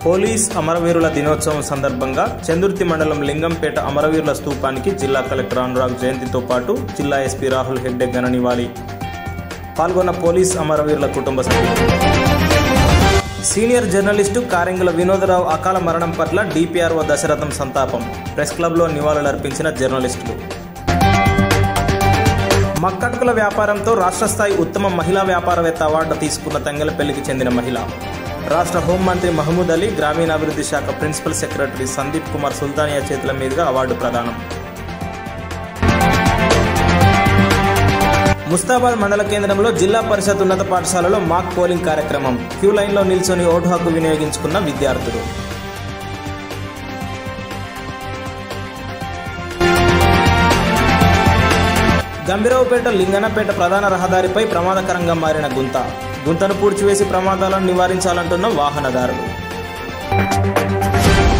police అమరవీరుల దినోత్సవం సందర్భంగా చందుర్తి మండలం లింగంపేట అమరవీరుల స్తూపానికి జిల్లా కలెక్టర్ అనురాగ్ జయంతితో పాటు జిల్లా ఎస్పీ రాహుల్ హెగ్డే ఘన నివాళి పాల్గొన్న పోలీస్ అమరవీరుల కుటుంబ సభ్యులు సీనియర్ జర్నలిస్టు కారింగుల వినోదరావు అకాల మరణం పట్ల డిపిఆర్ఓ దశరథం సంతాపం ప్రెస్ క్లబ్లో నివాళులర్పించిన జర్నలిస్టులు మక్కట్కుల వ్యాపారంతో రాష్ట్ర స్థాయి ఉత్తమ మహిళా వ్యాపారవేత్త అవార్డు తీసుకున్న తంగెలపల్లికి చెందిన మహిళ రాష్ట్ర హోంమంత్రి మహమూద్ అలీ గ్రామీణాభివృద్ధి శాఖ ప్రిన్సిపల్ సెక్రటరీ సందీప్ కుమార్ సుల్తానియా చేతుల మీదుగా అవార్డు ప్రదానం ముస్తాబాద్ మండల కేంద్రంలో జిల్లా పరిషత్ ఉన్నత పాఠశాలలో మాక్ పోలింగ్ కార్యక్రమం క్యూ లైన్లో నిల్చొని ఓటు హక్కు వినియోగించుకున్న విద్యార్థులు గంభీరావుపేట లింగనపేట ప్రధాన రహదారిపై ప్రమాదకరంగా మారిన గుంత గుంతను పూడ్చివేసి ప్రమాదాలను నివారించాలంటున్న వాహనదారులు